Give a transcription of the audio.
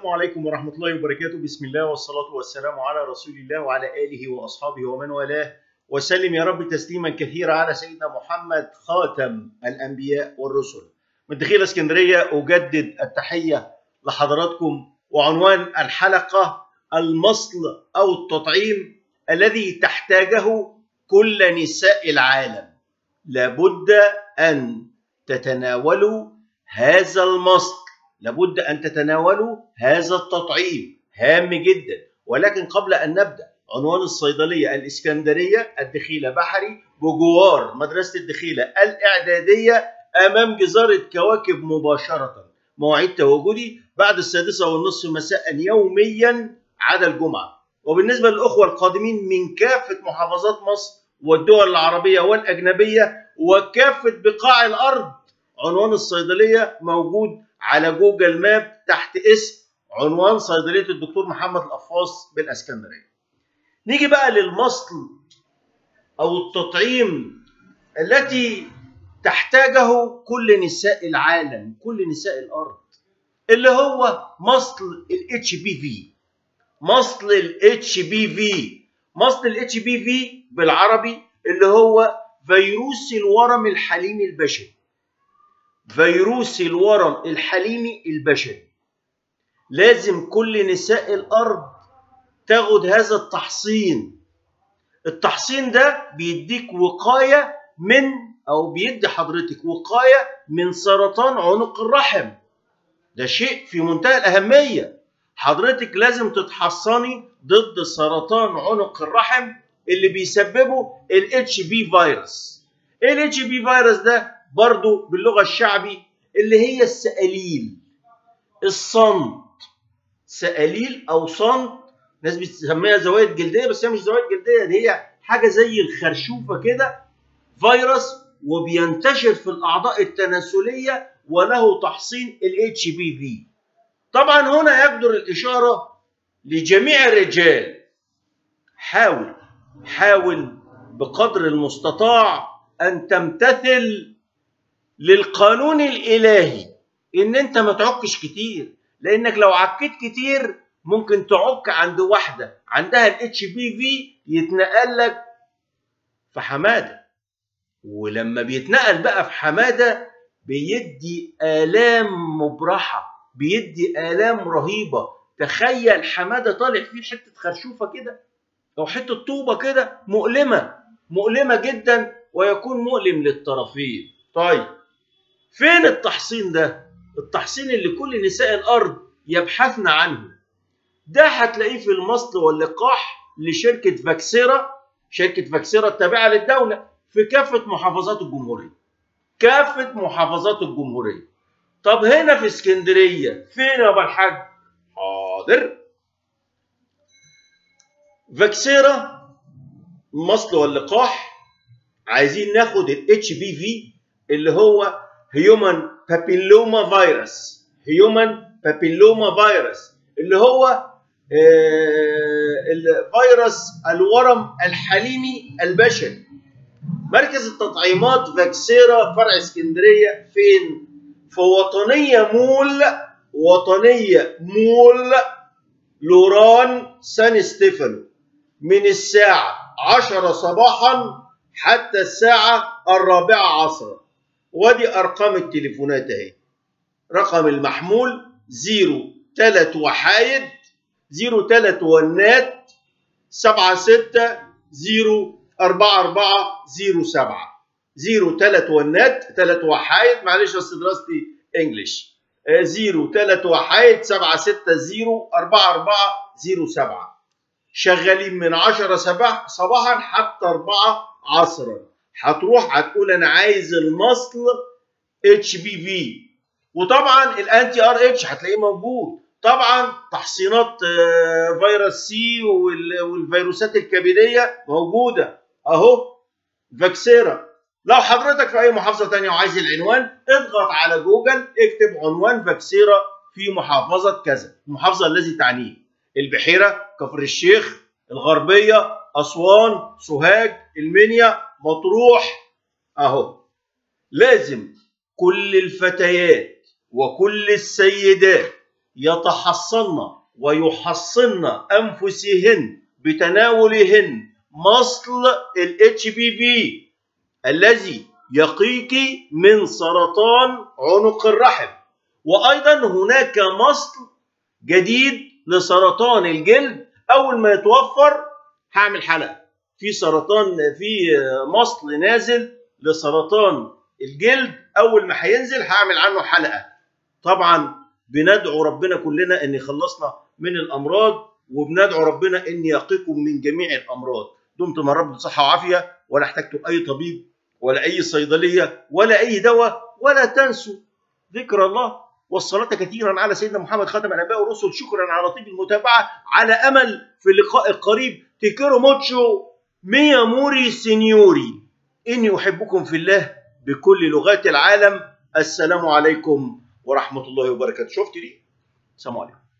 السلام عليكم ورحمة الله وبركاته بسم الله والصلاة والسلام على رسول الله وعلى آله وأصحابه ومن والاه وسلم يا رب تسليما كثيرا على سيدنا محمد خاتم الأنبياء والرسل من دخيل اسكندرية أجدد التحية لحضراتكم وعنوان الحلقة المصل أو التطعيم الذي تحتاجه كل نساء العالم لابد أن تتناولوا هذا المصل لابد أن تتناولوا هذا التطعيم هام جدا ولكن قبل أن نبدأ عنوان الصيدلية الإسكندرية الدخيلة بحري بجوار مدرسة الدخيلة الإعدادية أمام جزارة كواكب مباشرة مواعيد تواجدي بعد السادسة والنصف مساء يوميا عدا الجمعة وبالنسبة للأخوة القادمين من كافة محافظات مصر والدول العربية والأجنبية وكافة بقاع الأرض عنوان الصيدلية موجود على جوجل ماب تحت اسم عنوان صيدليه الدكتور محمد القفاص بالاسكندريه. نيجي بقى للمصل او التطعيم التي تحتاجه كل نساء العالم، كل نساء الارض. اللي هو مصل الاتش بي في. مصل الاتش بي في. مصل الاتش بي في بالعربي اللي هو فيروس الورم الحليمي البشري. فيروس الورم الحليمي البشري لازم كل نساء الارض تاخد هذا التحصين التحصين ده بيديك وقايه من او بيدي حضرتك وقايه من سرطان عنق الرحم ده شيء في منتهى الاهميه حضرتك لازم تتحصني ضد سرطان عنق الرحم اللي بيسببه الاتش بي فيروس ايه الاتش بي فيروس ده برضو باللغة الشعبي اللي هي السقاليل الصمت سقاليل أو صمت ناس بتسميها زوايد جلدية بس هي مش زوايد جلدية دي هي حاجة زي الخرشوفة كده فيروس وبينتشر في الأعضاء التناسلية وله تحصين ال HPV طبعا هنا يقدر الإشارة لجميع الرجال حاول حاول بقدر المستطاع أن تمتثل للقانون الالهي ان انت ما تعكش كتير لانك لو عكيت كتير ممكن تعك عند واحده عندها الاتش بي في يتنقل لك في حماده ولما بيتنقل بقى في حماده بيدي الام مبرحه بيدي الام رهيبه تخيل حماده طالع فيه حته خرشوفه كده او حته طوبه كده مؤلمه مؤلمه جدا ويكون مؤلم للطرفين طيب فين التحصين ده؟ التحصين اللي كل نساء الارض يبحثن عنه. ده هتلاقيه في المصل واللقاح لشركه فاكسيرا، شركه فاكسيرا التابعه للدوله في كافه محافظات الجمهوريه. كافه محافظات الجمهوريه. طب هنا في اسكندريه فين يا ابو الحاج؟ حاضر. فاكسيرا مصل واللقاح عايزين ناخد الاتش بي في اللي هو هيومن بابيلوما فيروس هيومن بابيلوما فيروس اللي هو آه الفيروس الورم الحليمي البشري مركز التطعيمات فاكسيرا فرع اسكندريه فين في وطنيه مول وطنيه مول لوران سان ستيفانو من الساعه 10 صباحا حتى الساعه الرابعه عصرا وادي ارقام التليفونات اهي رقم المحمول 0 3 وحايد 0 3 ونات 7 6 0 4 4 0 7 0 3 ونات 3 وحايد معلش اصل دراستي انجلش 0 3 وحايد 7 6 0 4 4 0 7 شغالين من 10 صباحا حتى 4 عصرا هتروح هتقول انا عايز المصل اتش بي في وطبعا الانتي ار اتش هتلاقيه موجود طبعا تحصينات فيروس سي والفيروسات الكبديه موجوده اهو فاكسيرا لو حضرتك في اي محافظه ثانيه وعايز العنوان اضغط على جوجل اكتب عنوان فاكسيرا في محافظه كذا المحافظه الذي تعنيه البحيره كفر الشيخ الغربيه اسوان سوهاج المنيا مطروح اهو لازم كل الفتيات وكل السيدات يتحصن ويحصن انفسهن بتناولهن مصل الاتش بي في الذي يقيك من سرطان عنق الرحم وايضا هناك مصل جديد لسرطان الجلد اول ما يتوفر هعمل حلقه في سرطان في مصل نازل لسرطان الجلد اول ما هينزل هعمل عنه حلقه طبعا بندعو ربنا كلنا ان يخلصنا من الامراض وبندعو ربنا ان يقيكم من جميع الامراض دمتم يا رب بصحه وعافيه ولا احتجتم اي طبيب ولا اي صيدليه ولا اي دواء ولا تنسوا ذكر الله والصلاة كثيرا على سيدنا محمد خاتم الأنبياء والرسل شكرا على طيب المتابعة على أمل في اللقاء القريب تكيرو موتشو ميا موري سينيوري إني أحبكم في الله بكل لغات العالم السلام عليكم ورحمة الله وبركاته شفت دي؟ السلام عليكم